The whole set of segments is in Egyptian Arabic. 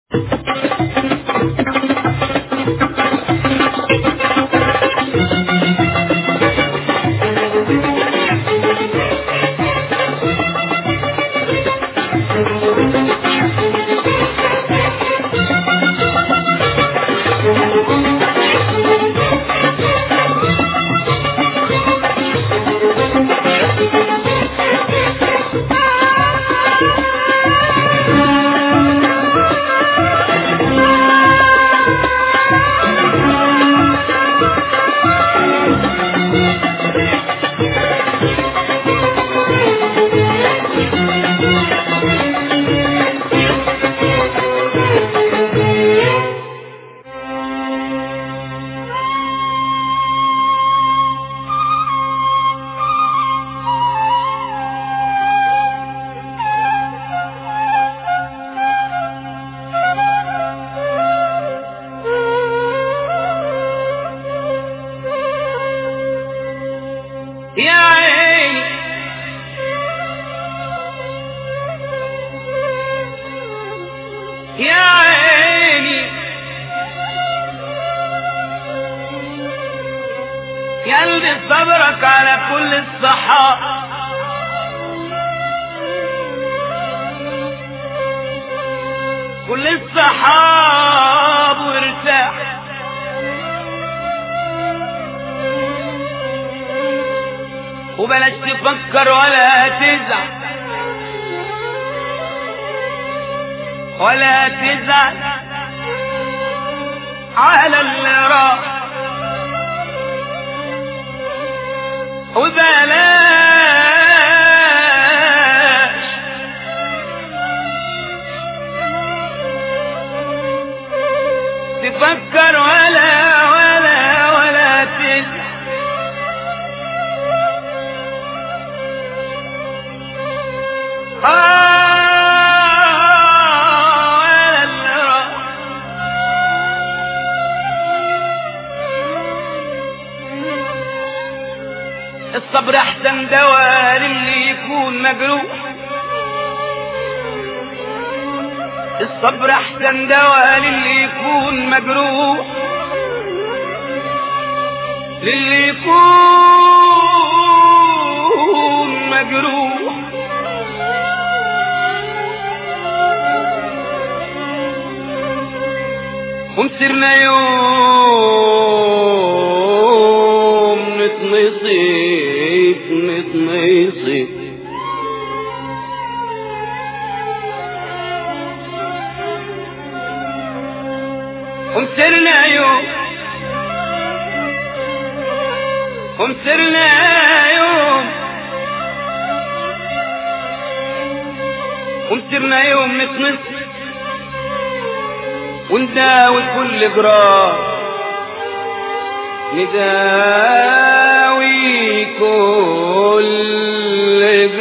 يا عيني يا عيني يا قلبي صبرك على كل الصحاب كل الصحاب وارتاح وبلاش تفكر ولا تزعل ولا تزعل على اللي راح وبلاش تفكر ولا ولا ولا تزعل آه ولا اللي راح الصبر احسن دواء للي يكون مجروح الصبر احسن دواء للي يكون مجروح للي يكون مجروح ومسرنا يوم نتنصيف نتنصيف ومسرنا يوم ومسرنا يوم ومسرنا يوم نتنصف ونداوي كل جراح نداوي كل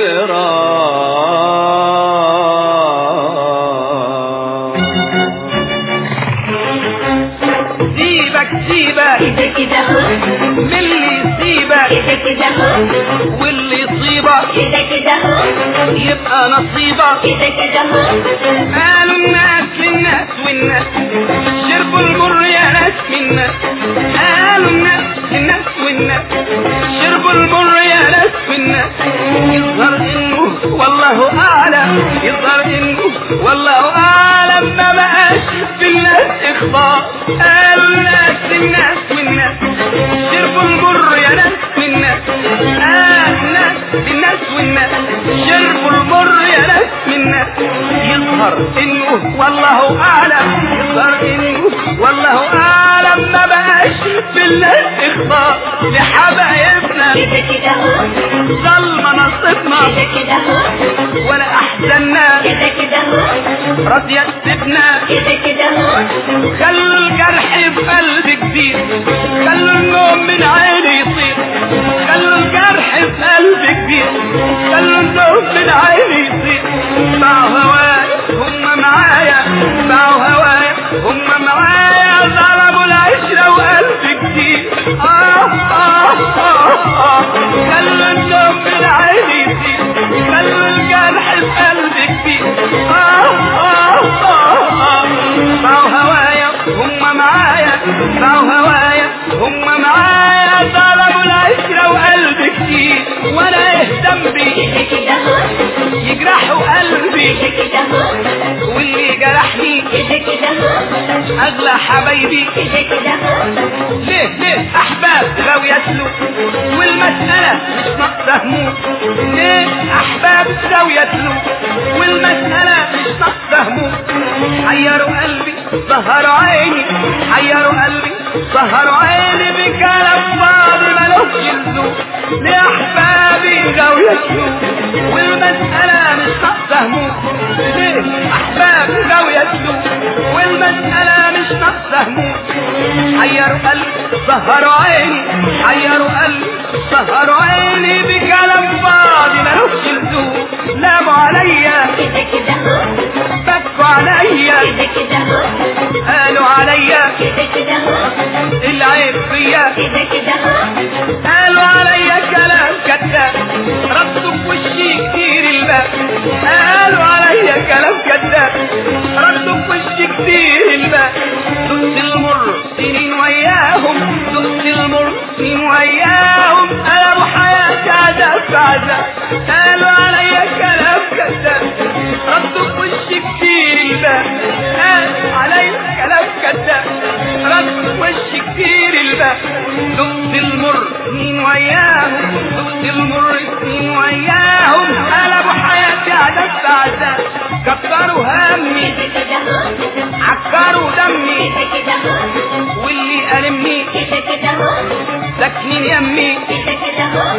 جراح سيبك سيبك كده كده هو من اللي يسيبك كده كده هو واللي يصيبك كده كده هو يبقى نصيبك كده كده هو قالوا الناس للناس والناس شربوا المر يا ناس منا قالوا الناس للناس والناس شربوا المر يا ناس منا يظهر انه والله اعلم يظهر انه والله اعلم ما بقاش في الناس اخبار قالوا الناس للناس والناس شربوا المر يا ناس منا قالوا الناس للناس والناس شربوا المر يا ناس منا يظهر انه والله اعلم يظهر انه والله اعلم ما بقاش في الناس اخبار لحبايبنا كده كده هو ظلمة نصيبنا كده كده هو ولا احزننا كده كده هو راضية تسيبنا كده كده هو خلوا الجرح في قلبي كبير خلوا النوم من عيني يطير خلوا الجرح في قلبي كبير خلوا النوم من عيني يطير باعوا هوايا هم معايا باعوا هوايا هم معايا ضربوا العشرة وقلبي كتير آه آه آه آه خلوا النوم من عيني يطير خلوا الجرح في قلبي كبير آه آه آه آه معايا باعوا هوايا هم معايا طلبوا العشرة وقلبي كتير وانا اهتم بي كده كده هو يجرحوا قلبي كده كده هو واللي جرحني كده كده هو اغلى حبايبي كده كده هو ليه ليه احباب غاوية سلوك والمسألة مش ناقصة هموم ليه احباب غاوية سلوك والمسألة مش ناقصة هموم حيروا قلبي سهروا عيني حيروا قلبي سهروا عيني بكلام فاضي ملوش لزوم ليه احبابي غاوية سلوك والمسألة مش ناقصة هموم ليه احباب غاوية سلوك والمسألة مش ناقصة هموم حيروا قلبي سهروا عيني حيروا قلبي سهروا عيني بكلام فاضي ملوش لزوم لاموا عليا كده كده هو بكوا عليا كده كده هو قالوا عليا كده كده هو العيب فيا كده كده هو قالوا عليا كلام كذاب ردوا في وشي كتير الباب قالوا عليا كلام كذاب ردوا في وشي كتير الباب دقت المر سنين وياهم دقت المر سنين وياهم قلبوا حياتي عذاب في عذاب قالوا عليا كلام كذاب ردوا في وشي كتير الباب قالوا عليا كلام كذاب ردوا في وشي كتير الباب دقت المر سنين وياهم دقت المر سنين وياهم قلبوا حياتي عذاب في عذاب كتروا همي كده كده هو عكروا دمي كده كده هو واللي ألمني كده كده هو ساكنين يمي كده كده هو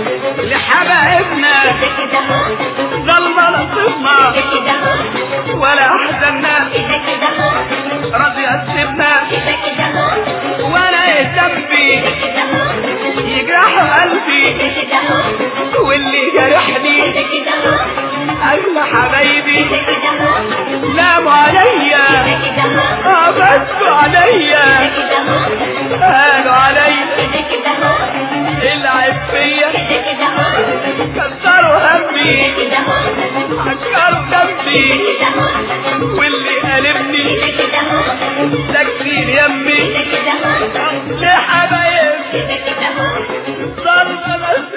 لحبايبنا كده كده هو ظلمة نصيبنا كده كده هو ولا أحزننا كده كده هو راضية تسيبنا كده كده هو ولا ذنبي كده هو يجرح قلبي كده كده هو واللي جرحني كده كده هو أغلى حبايبي كده كده هو لاموا عليا كده كده هو عبدوا عليا كده هو قالوا عليا كده كده هو العب فيا كده كده هو كسروا همي كده هو عكروا دمي كده هو واللي قلبني كده كده هو ساكنين يمي كده كده هو لحبايب كده كده هو ظلمة بس